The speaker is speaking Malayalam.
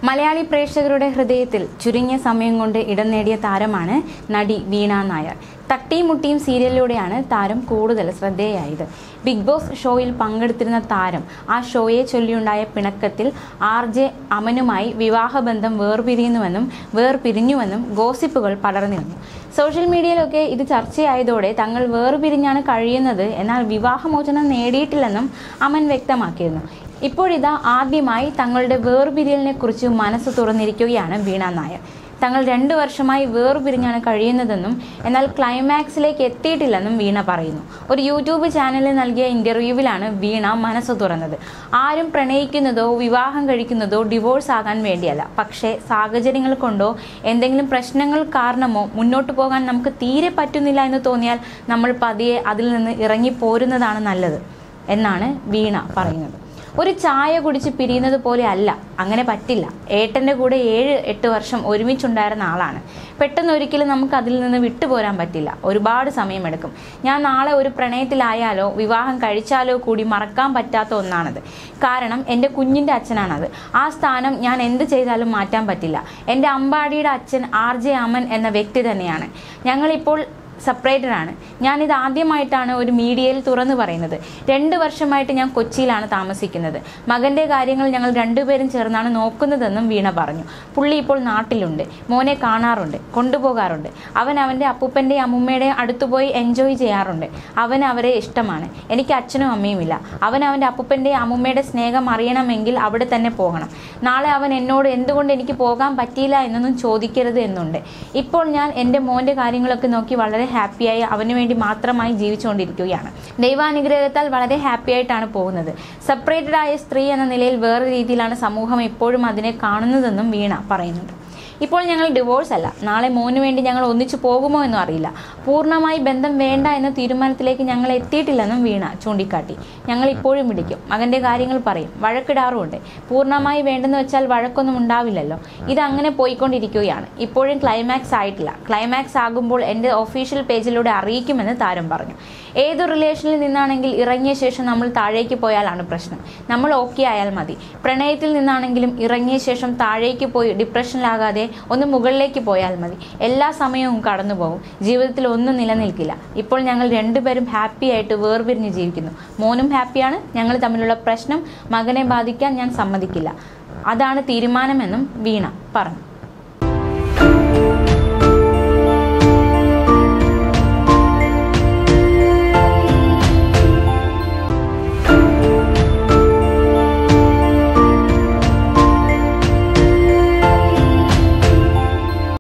മലയാളി പ്രേക്ഷകരുടെ ഹൃദയത്തിൽ ചുരുങ്ങിയ സമയം കൊണ്ട് ഇടം നേടിയ താരമാണ് നടി വീണ നായർ തട്ടിയും മുട്ടിയും സീരിയലിലൂടെയാണ് താരം കൂടുതൽ ശ്രദ്ധേയായത് ബിഗ് ബോസ് ഷോയിൽ പങ്കെടുത്തിരുന്ന താരം ആ ഷോയെ ചൊല്ലിയുണ്ടായ പിണക്കത്തിൽ ആർ ജെ അമനുമായി വിവാഹബന്ധം വേർപിരിയുന്നുവെന്നും വേർപിരിഞ്ഞുവെന്നും ഗോസിപ്പുകൾ പടർന്നിരുന്നു സോഷ്യൽ മീഡിയയിലൊക്കെ ഇത് ചർച്ചയായതോടെ തങ്ങൾ വേർപിരിഞ്ഞാണ് കഴിയുന്നത് എന്നാൽ വിവാഹമോചനം നേടിയിട്ടില്ലെന്നും അമൻ വ്യക്തമാക്കിയിരുന്നു ഇപ്പോഴിതാ ആദ്യമായി തങ്ങളുടെ വേർപിരിയലിനെ കുറിച്ച് മനസ്സ് തുറന്നിരിക്കുകയാണ് വീണ നായർ തങ്ങൾ രണ്ടു വർഷമായി വേർപിരിഞ്ഞാണ് കഴിയുന്നതെന്നും എന്നാൽ ക്ലൈമാക്സിലേക്ക് എത്തിയിട്ടില്ലെന്നും വീണ പറയുന്നു ഒരു യൂട്യൂബ് ചാനലിൽ നൽകിയ ഇന്റർവ്യൂവിലാണ് വീണ മനസ്സ് തുറന്നത് ആരും പ്രണയിക്കുന്നതോ വിവാഹം കഴിക്കുന്നതോ ഡിവോഴ്സ് ആകാൻ വേണ്ടിയല്ല പക്ഷേ സാഹചര്യങ്ങൾ കൊണ്ടോ എന്തെങ്കിലും പ്രശ്നങ്ങൾ കാരണമോ മുന്നോട്ട് പോകാൻ നമുക്ക് തീരെ പറ്റുന്നില്ല എന്ന് തോന്നിയാൽ നമ്മൾ പതിയെ അതിൽ നിന്ന് ഇറങ്ങി പോരുന്നതാണ് നല്ലത് എന്നാണ് വീണ പറയുന്നത് ഒരു ചായ കുടിച്ച് പിരിയുന്നത് പോലെ അല്ല അങ്ങനെ പറ്റില്ല ഏട്ടൻ്റെ കൂടെ ഏഴ് എട്ട് വർഷം ഒരുമിച്ചുണ്ടായിരുന്ന ആളാണ് പെട്ടെന്ന് ഒരിക്കലും നമുക്ക് അതിൽ നിന്ന് വിട്ടുപോരാൻ പറ്റില്ല ഒരുപാട് സമയമെടുക്കും ഞാൻ നാളെ ഒരു പ്രണയത്തിലായാലോ വിവാഹം കഴിച്ചാലോ കൂടി മറക്കാൻ പറ്റാത്ത ഒന്നാണത് കാരണം എൻ്റെ കുഞ്ഞിൻ്റെ അച്ഛനാണത് ആ സ്ഥാനം ഞാൻ എന്ത് ചെയ്താലും മാറ്റാൻ പറ്റില്ല എൻ്റെ അമ്പാടിയുടെ അച്ഛൻ ആർ ജെ അമൻ എന്ന വ്യക്തി തന്നെയാണ് ഞങ്ങളിപ്പോൾ സെപ്പറേറ്റഡ് ആണ് ഞാനിത് ആദ്യമായിട്ടാണ് ഒരു മീഡിയയിൽ തുറന്നു പറയുന്നത് രണ്ട് വർഷമായിട്ട് ഞാൻ കൊച്ചിയിലാണ് താമസിക്കുന്നത് മകൻ്റെ കാര്യങ്ങൾ ഞങ്ങൾ രണ്ടുപേരും ചേർന്നാണ് നോക്കുന്നതെന്നും വീണ പറഞ്ഞു പുള്ളി ഇപ്പോൾ നാട്ടിലുണ്ട് മോനെ കാണാറുണ്ട് കൊണ്ടുപോകാറുണ്ട് അവൻ അവൻ്റെ അപ്പൂപ്പൻ്റെയും അമ്മുമ്മയുടെയും അടുത്തുപോയി എൻജോയ് ചെയ്യാറുണ്ട് അവന് അവരെ ഇഷ്ടമാണ് എനിക്ക് അച്ഛനും അമ്മയും ഇല്ല അവൻ അവൻ്റെ അപ്പൂപ്പൻ്റെയും അമ്മുമ്മയുടെ സ്നേഹം അറിയണമെങ്കിൽ അവിടെ തന്നെ പോകണം നാളെ അവൻ എന്നോട് എന്തുകൊണ്ട് എനിക്ക് പോകാൻ പറ്റിയില്ല എന്നൊന്നും ചോദിക്കരുത് എന്നുണ്ട് ഇപ്പോൾ ഞാൻ എൻ്റെ മോൻ്റെ കാര്യങ്ങളൊക്കെ നോക്കി വളരെ ഹാപ്പിയായി അവന് വേണ്ടി മാത്രമായി ജീവിച്ചുകൊണ്ടിരിക്കുകയാണ് ദൈവാനുഗ്രഹത്താൽ വളരെ ഹാപ്പി ആയിട്ടാണ് പോകുന്നത് സെപ്പറേറ്റഡ് ആയ സ്ത്രീ എന്ന നിലയിൽ വേറെ രീതിയിലാണ് സമൂഹം ഇപ്പോഴും അതിനെ കാണുന്നതെന്നും വീണ പറയുന്നുണ്ട് ഇപ്പോൾ ഞങ്ങൾ ഡിവോഴ്സ് അല്ല നാളെ മോന് വേണ്ടി ഞങ്ങൾ ഒന്നിച്ചു പോകുമോ എന്നും അറിയില്ല പൂർണ്ണമായി ബന്ധം വേണ്ട എന്ന തീരുമാനത്തിലേക്ക് ഞങ്ങൾ എത്തിയിട്ടില്ലെന്നും വീണ ചൂണ്ടിക്കാട്ടി ഞങ്ങൾ ഇപ്പോഴും വിളിക്കും മകന്റെ കാര്യങ്ങൾ പറയും വഴക്കിടാറുമുണ്ട് പൂർണ്ണമായി വേണ്ടെന്ന് വെച്ചാൽ വഴക്കൊന്നും ഉണ്ടാവില്ലല്ലോ ഇത് അങ്ങനെ പോയിക്കൊണ്ടിരിക്കുകയാണ് ഇപ്പോഴും ക്ലൈമാക്സ് ആയിട്ടില്ല ക്ലൈമാക്സ് ആകുമ്പോൾ എൻ്റെ ഒഫീഷ്യൽ പേജിലൂടെ അറിയിക്കുമെന്ന് താരം പറഞ്ഞു ഏത് റിലേഷനിൽ നിന്നാണെങ്കിൽ ഇറങ്ങിയ ശേഷം നമ്മൾ താഴേക്ക് പോയാലാണ് പ്രശ്നം നമ്മൾ ഓക്കെ ആയാൽ മതി പ്രണയത്തിൽ നിന്നാണെങ്കിലും ഇറങ്ങിയ ശേഷം താഴേക്ക് പോയി ഡിപ്രഷനിലാകാതെ ഒന്ന് മുകളിലേക്ക് പോയാൽ മതി എല്ലാ സമയവും കടന്നു പോകും ജീവിതത്തിൽ ഒന്നും നിലനിൽക്കില്ല ഇപ്പോൾ ഞങ്ങൾ രണ്ടുപേരും ഹാപ്പി ആയിട്ട് വേർപിരിഞ്ഞ് ജീവിക്കുന്നു മോനും ഹാപ്പിയാണ് ഞങ്ങൾ തമ്മിലുള്ള പ്രശ്നം മകനെ ബാധിക്കാൻ ഞാൻ സമ്മതിക്കില്ല അതാണ് തീരുമാനമെന്നും വീണ പറഞ്ഞു